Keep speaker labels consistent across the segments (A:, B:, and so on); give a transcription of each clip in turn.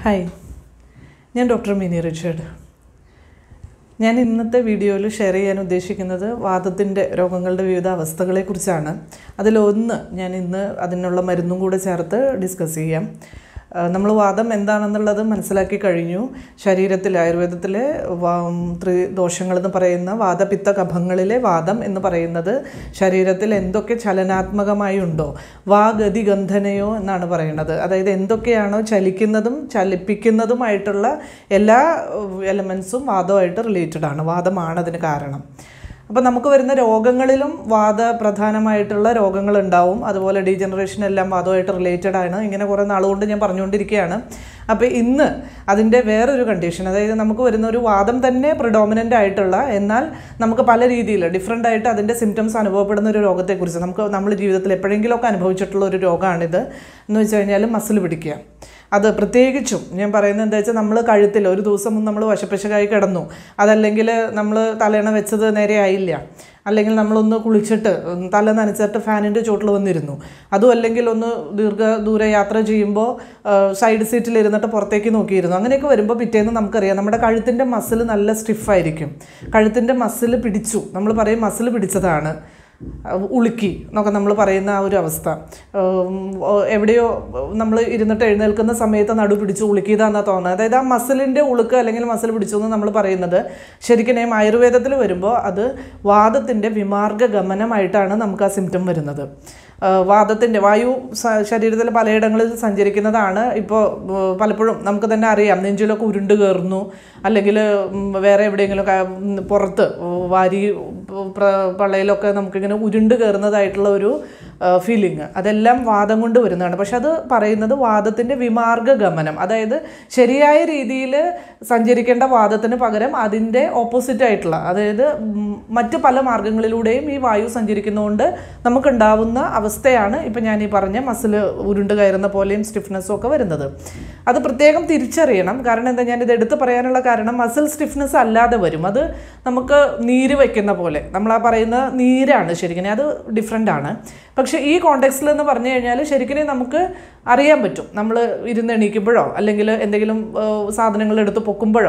A: hi ഞാൻ doctor mini Richard ഞാൻ ഇന്നത്തെ വീഡിയോയിൽ ഷെയർ ചെയ്യാൻ ഉദ്ദേശിക്കുന്നത് വാദത്തിൻ്റെ രോഗങ്ങളുടെ വിവിധ അവസ്ഥകളെക്കുറിച്ചാണ് അതിലൊന്ന് ഞാൻ ഇന്ന് അതിനുള്ള മരുന്നും കൂടെ ചേർത്ത് ഡിസ്കസ് ചെയ്യാം നമ്മൾ വാദം എന്താണെന്നുള്ളത് മനസ്സിലാക്കി കഴിഞ്ഞു ശരീരത്തിൽ ആയുർവേദത്തിലെ ത്രിദോഷങ്ങളെന്ന് പറയുന്ന വാദപിത്ത കഫങ്ങളിലെ വാദം എന്ന് പറയുന്നത് ശരീരത്തിൽ എന്തൊക്കെ ചലനാത്മകമായി ഉണ്ടോ വാഗതി ഗന്ധനയോ എന്നാണ് പറയുന്നത് അതായത് എന്തൊക്കെയാണോ ചലിക്കുന്നതും ചലിപ്പിക്കുന്നതുമായിട്ടുള്ള എല്ലാ എലമെൻസും വാദമായിട്ട് റിലേറ്റഡ് ആണ് വാദമാണ് അതിന് കാരണം അപ്പോൾ നമുക്ക് വരുന്ന രോഗങ്ങളിലും വാദ പ്രധാനമായിട്ടുള്ള രോഗങ്ങളുണ്ടാവും അതുപോലെ ഡീജനറേഷൻ എല്ലാം വാദമായിട്ട് റിലേറ്റഡ് ആണ് ഇങ്ങനെ കുറേ നാളുകൊണ്ട് ഞാൻ പറഞ്ഞുകൊണ്ടിരിക്കുകയാണ് അപ്പോൾ ഇന്ന് അതിൻ്റെ വേറൊരു കണ്ടീഷൻ അതായത് നമുക്ക് വരുന്ന ഒരു വാദം തന്നെ പ്രിഡോമിനൻ്റ് ആയിട്ടുള്ള എന്നാൽ നമുക്ക് പല രീതിയിൽ ഡിഫറെൻ്റ് ആയിട്ട് അതിൻ്റെ സിംറ്റംസ് അനുഭവപ്പെടുന്ന ഒരു രോഗത്തെക്കുറിച്ച് നമുക്ക് നമ്മൾ ജീവിതത്തിൽ എപ്പോഴെങ്കിലുമൊക്കെ അനുഭവിച്ചിട്ടുള്ള ഒരു രോഗമാണിത് എന്ന് വെച്ച് കഴിഞ്ഞാൽ മസിൽ പിടിക്കുക അത് പ്രത്യേകിച്ചും ഞാൻ പറയുന്നത് എന്താ വെച്ചാൽ നമ്മൾ കഴുത്തിൽ ഒരു ദിവസം നമ്മൾ വശപ്പശകായി കിടന്നു അതല്ലെങ്കിൽ നമ്മൾ തലയണ വെച്ചത് നേരെ ആയില്ല അല്ലെങ്കിൽ നമ്മളൊന്ന് കുളിച്ചിട്ട് തല നനച്ചിട്ട് ഫാനിൻ്റെ ചോട്ടിൽ വന്നിരുന്നു അതും അല്ലെങ്കിൽ ഒന്ന് ദീർഘ ദൂര യാത്ര ചെയ്യുമ്പോൾ സൈഡ് സീറ്റിൽ ഇരുന്നിട്ട് പുറത്തേക്ക് നോക്കിയിരുന്നു അങ്ങനെയൊക്കെ വരുമ്പോൾ പിറ്റേന്ന് നമുക്കറിയാം നമ്മുടെ കഴുത്തിൻ്റെ മസിൽ നല്ല സ്റ്റിഫായിരിക്കും കഴുത്തിൻ്റെ മസിൽ പിടിച്ചു നമ്മൾ പറയും മസിൽ പിടിച്ചതാണ് ഉളുക്കി എന്നൊക്കെ നമ്മൾ പറയുന്ന ആ ഒരു അവസ്ഥ എവിടെയോ നമ്മൾ ഇരുന്നിട്ട് എഴുന്നേൽക്കുന്ന സമയത്ത് നടു പിടിച്ച് ഉളുക്കിയതാണെന്നാണ് തോന്നുന്നത് അതായത് ആ മസിലിൻ്റെ ഉളുക്ക് അല്ലെങ്കിൽ മസിൽ പിടിച്ചു എന്ന് നമ്മൾ പറയുന്നത് ശരിക്കും ആയുർവേദത്തിൽ വരുമ്പോൾ അത് വാദത്തിൻ്റെ വിമാർഗ ഗമനമായിട്ടാണ് നമുക്ക് ആ സിംറ്റം വരുന്നത് വാദത്തിൻ്റെ വായു ശരീരത്തിൽ പലയിടങ്ങളിൽ സഞ്ചരിക്കുന്നതാണ് ഇപ്പോൾ പലപ്പോഴും നമുക്ക് തന്നെ അറിയാം നെഞ്ചിലൊക്കെ ഉരുണ്ട് കയറുന്നു അല്ലെങ്കിൽ വേറെ എവിടെയെങ്കിലും പുറത്ത് വാരി പള്ളയിലൊക്കെ നമുക്കിങ്ങനെ ഉരുണ്ട് കയറുന്നതായിട്ടുള്ള ഒരു ഫീലിംഗ് അതെല്ലാം വാദം കൊണ്ട് വരുന്നതാണ് പക്ഷെ അത് പറയുന്നത് വാദത്തിൻ്റെ വിമാർഗ ഗമനം അതായത് ശരിയായ രീതിയിൽ സഞ്ചരിക്കേണ്ട വാദത്തിന് പകരം അതിൻ്റെ ഓപ്പോസിറ്റ് ആയിട്ടുള്ള അതായത് മറ്റ് പല മാർഗങ്ങളിലൂടെയും ഈ വായു സഞ്ചരിക്കുന്നതുകൊണ്ട് നമുക്കുണ്ടാവുന്ന അവസ്ഥയാണ് ഇപ്പം ഞാൻ ഈ പറഞ്ഞ മസിൽ ഉരുണ്ട് കയറുന്ന പോലെയും സ്റ്റിഫ്നെസ്സും ഒക്കെ വരുന്നത് അത് പ്രത്യേകം തിരിച്ചറിയണം കാരണം എന്താ ഞാനിത് എടുത്ത് പറയാനുള്ള കാരണം മസിൽ സ്റ്റിഫ്നെസ് അല്ലാതെ വരും അത് നമുക്ക് നീര് വയ്ക്കുന്ന പോലെ നമ്മൾ ആ പറയുന്ന നീരാണ് ശരിക്കും അത് ഡിഫറെൻ്റ് ആണ് പക്ഷേ ഈ കോണ്ടെക്സ്റ്റിൽ എന്ന് പറഞ്ഞു കഴിഞ്ഞാൽ ശരിക്കും നമുക്ക് അറിയാൻ പറ്റും നമ്മൾ ഇരുന്ന് എണീക്കുമ്പോഴോ അല്ലെങ്കിൽ എന്തെങ്കിലും സാധനങ്ങൾ എടുത്ത് പൊക്കുമ്പോഴോ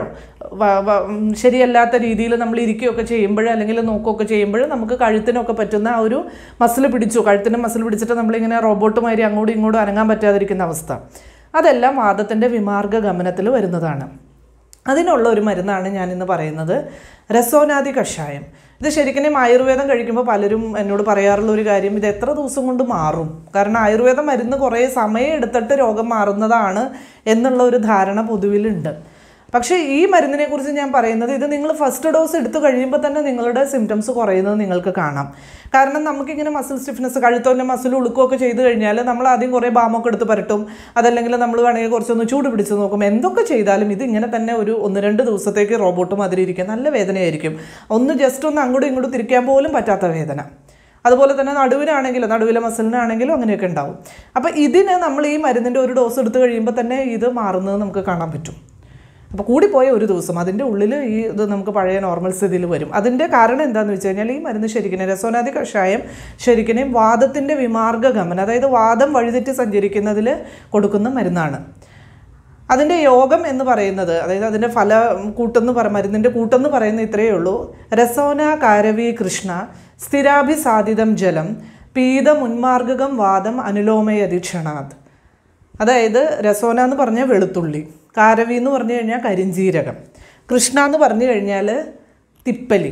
A: ശരിയല്ലാത്ത രീതിയിൽ നമ്മൾ ഇരിക്കുകയൊക്കെ ചെയ്യുമ്പോഴോ അല്ലെങ്കിൽ നോക്കുകയൊക്കെ ചെയ്യുമ്പോഴോ നമുക്ക് കഴുത്തിനൊക്കെ പറ്റുന്ന ആ ഒരു മസിൽ പിടിച്ചു കഴുത്തിന് മസിൽ പിടിച്ചിട്ട് നമ്മളിങ്ങനെ റോബോട്ടുമാതിരി അങ്ങോട്ടും ഇങ്ങോട്ടും അനങ്ങാൻ പറ്റാതിരിക്കുന്ന അവസ്ഥ അതെല്ലാം വാദത്തിൻ്റെ വിമാർഗ ഗമനത്തിൽ വരുന്നതാണ് അതിനുള്ള ഒരു മരുന്നാണ് ഞാനിന്ന് പറയുന്നത് രസോനാദി കഷായം ഇത് ശരിക്കും ആയുർവേദം കഴിക്കുമ്പോൾ പലരും എന്നോട് പറയാറുള്ള ഒരു കാര്യം ഇത് എത്ര ദിവസം കൊണ്ട് മാറും കാരണം ആയുർവേദ മരുന്ന് കുറേ സമയം എടുത്തിട്ട് രോഗം മാറുന്നതാണ് എന്നുള്ള ഒരു ധാരണ പൊതുവിലുണ്ട് പക്ഷേ ഈ മരുന്നിനെ കുറിച്ച് ഞാൻ പറയുന്നത് ഇത് നിങ്ങൾ ഫസ്റ്റ് ഡോസ് എടുത്തു കഴിയുമ്പോൾ തന്നെ നിങ്ങളുടെ സിംറ്റംസ് കുറയുന്നത് നിങ്ങൾക്ക് കാണാം കാരണം നമുക്കിങ്ങനെ മസിൽ സ്റ്റിഫ്നെസ് കഴുത്തോൻ്റെ മസിൽ ഉളുക്കുകയൊക്കെ ചെയ്ത് കഴിഞ്ഞാൽ നമ്മൾ ആദ്യം കുറേ ബാമൊക്കെ എടുത്ത് പരട്ടും അതല്ലെങ്കിൽ നമ്മൾ വേണമെങ്കിൽ കുറച്ചൊന്ന് ചൂട് പിടിച്ച് നോക്കും എന്തൊക്കെ ചെയ്താലും ഇത് ഇങ്ങനെ തന്നെ ഒരു ഒന്ന് രണ്ട് ദിവസത്തേക്ക് റോബോട്ട് മാതിരി ഇരിക്കും നല്ല വേദനയായിരിക്കും ഒന്ന് ജസ്റ്റ് ഒന്ന് അങ്ങോട്ടും ഇങ്ങോട്ടും തിരിക്കാൻ പോലും പറ്റാത്ത വേദന അതുപോലെ തന്നെ നടുവിനാണെങ്കിലും നടുവിലെ മസിലിനാണെങ്കിലും അങ്ങനെയൊക്കെ ഉണ്ടാവും അപ്പോൾ ഇതിന് നമ്മൾ ഈ മരുന്നിൻ്റെ ഒരു ഡോസ് എടുത്തു കഴിയുമ്പോൾ തന്നെ ഇത് മാറുന്നത് നമുക്ക് കാണാൻ പറ്റും അപ്പോൾ കൂടിപ്പോയ ഒരു ദിവസം അതിൻ്റെ ഉള്ളിൽ ഈ ഇത് നമുക്ക് പഴയ നോർമൽ സ്ഥിതിയിൽ വരും അതിൻ്റെ കാരണം എന്താണെന്ന് വെച്ച് കഴിഞ്ഞാൽ ഈ മരുന്ന് ശരിക്കും രസോനാദി കഷായം ശരിക്കും വാദത്തിൻ്റെ വിമാർഗ ഗമനം അതായത് വാദം വഴിതെറ്റി സഞ്ചരിക്കുന്നതിൽ കൊടുക്കുന്ന മരുന്നാണ് അതിൻ്റെ യോഗം എന്ന് പറയുന്നത് അതായത് അതിൻ്റെ ഫല കൂട്ടെന്ന് പറ മരുന്നിൻ്റെ കൂട്ടെന്ന് പറയുന്ന ഇത്രയേ ഉള്ളൂ രസോന കാരവി കൃഷ്ണ സ്ഥിരാഭിസാധിതം ജലം പീത മുന്മാർഗകം വാദം അനുലോമയതിക്ഷണാത് അതായത് രസോന എന്ന് പറഞ്ഞാൽ വെളുത്തുള്ളി കാരവി എന്ന് പറഞ്ഞു കഴിഞ്ഞാൽ കരിഞ്ചീരകം കൃഷ്ണ എന്ന് പറഞ്ഞു കഴിഞ്ഞാൽ തിപ്പലി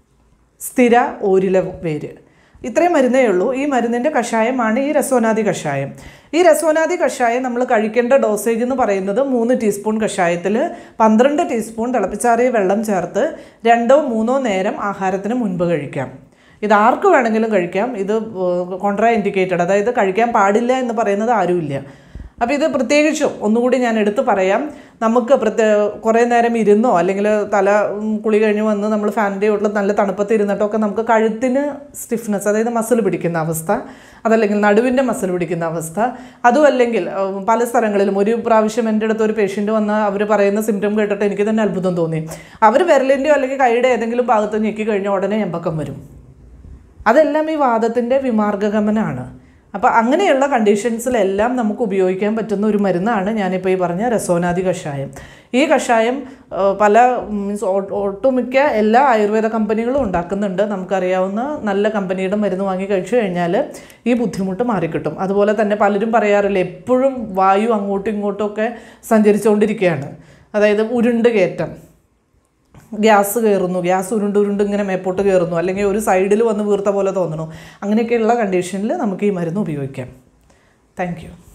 A: സ്ഥിര ഓരില വേര് ഇത്രയും മരുന്നേ ഉള്ളൂ ഈ മരുന്നിൻ്റെ കഷായമാണ് ഈ രസോനാദി കഷായം ഈ രസോനാദി കഷായം നമ്മൾ കഴിക്കേണ്ട ഡോസേജ് എന്ന് പറയുന്നത് മൂന്ന് ടീസ്പൂൺ കഷായത്തിൽ പന്ത്രണ്ട് ടീസ്പൂൺ തിളപ്പിച്ചാറിയ വെള്ളം ചേർത്ത് രണ്ടോ മൂന്നോ നേരം ആഹാരത്തിന് മുൻപ് കഴിക്കാം ഇത് ആർക്ക് വേണമെങ്കിലും കഴിക്കാം ഇത് കോൺട്രാ ഇൻഡിക്കേറ്റഡ് അതായത് കഴിക്കാൻ പാടില്ല എന്ന് പറയുന്നത് ആരുമില്ല അപ്പോൾ ഇത് പ്രത്യേകിച്ചും ഒന്നുകൂടി ഞാൻ എടുത്തു പറയാം നമുക്ക് പ്രത്യേ കുറേ നേരം ഇരുന്നോ അല്ലെങ്കിൽ തല കുളി കഴിഞ്ഞ് വന്ന് നമ്മൾ ഫാനിൻ്റെ ചോട്ടിൽ നല്ല തണുപ്പത്ത് ഇരുന്നിട്ടൊക്കെ നമുക്ക് കഴുത്തിന് സ്റ്റിഫ്നെസ് അതായത് മസിൽ പിടിക്കുന്ന അവസ്ഥ അതല്ലെങ്കിൽ നടുവിൻ്റെ മസിൽ പിടിക്കുന്ന അവസ്ഥ അതും അല്ലെങ്കിൽ പല സ്ഥലങ്ങളിലും ഒരു പ്രാവശ്യം എൻ്റെ അടുത്ത് ഒരു പേഷ്യൻ്റ് വന്ന് അവർ പറയുന്ന സിംറ്റം കേട്ടിട്ട് എനിക്ക് തന്നെ അത്ഭുതം തോന്നി അവർ വിരലിൻ്റെയോ അല്ലെങ്കിൽ കൈയുടെ ഏതെങ്കിലും ഭാഗത്ത് ഞെക്കി കഴിഞ്ഞാൽ ഉടനെ എമ്പക്കം വരും അതെല്ലാം ഈ വാദത്തിൻ്റെ വിമാർഗഗമനാണ് അപ്പോൾ അങ്ങനെയുള്ള കണ്ടീഷൻസിലെല്ലാം നമുക്ക് ഉപയോഗിക്കാൻ പറ്റുന്ന ഒരു മരുന്നാണ് ഞാനിപ്പോൾ ഈ പറഞ്ഞ രസോനാദി കഷായം ഈ കഷായം ആ, പല മീൻസ് ഒട്ടുമിക്ക എല്ലാ ആയുർവേദ കമ്പനികളും ഉണ്ടാക്കുന്നുണ്ട് നമുക്കറിയാവുന്ന നല്ല കമ്പനിയുടെ മരുന്ന് വാങ്ങി കഴിച്ചു കഴിഞ്ഞാൽ ഈ ബുദ്ധിമുട്ട് മാറിക്കിട്ടും അതുപോലെ തന്നെ പലരും പറയാറില്ല എപ്പോഴും വായു അങ്ങോട്ടും ഇങ്ങോട്ടും ഒക്കെ സഞ്ചരിച്ചുകൊണ്ടിരിക്കുകയാണ് അതായത് ഉരുണ്ട് കയറ്റം ഗ്യാസ് കയറുന്നു ഗ്യാസ് ഉരുണ്ട് ഉരുണ്ട് ഇങ്ങനെ മേപ്പോട്ട് കയറുന്നു അല്ലെങ്കിൽ ഒരു സൈഡിൽ വന്ന് വീർത്ത പോലെ തോന്നുന്നു അങ്ങനെയൊക്കെയുള്ള കണ്ടീഷനിൽ നമുക്ക് ഈ മരുന്ന് ഉപയോഗിക്കാം താങ്ക് യു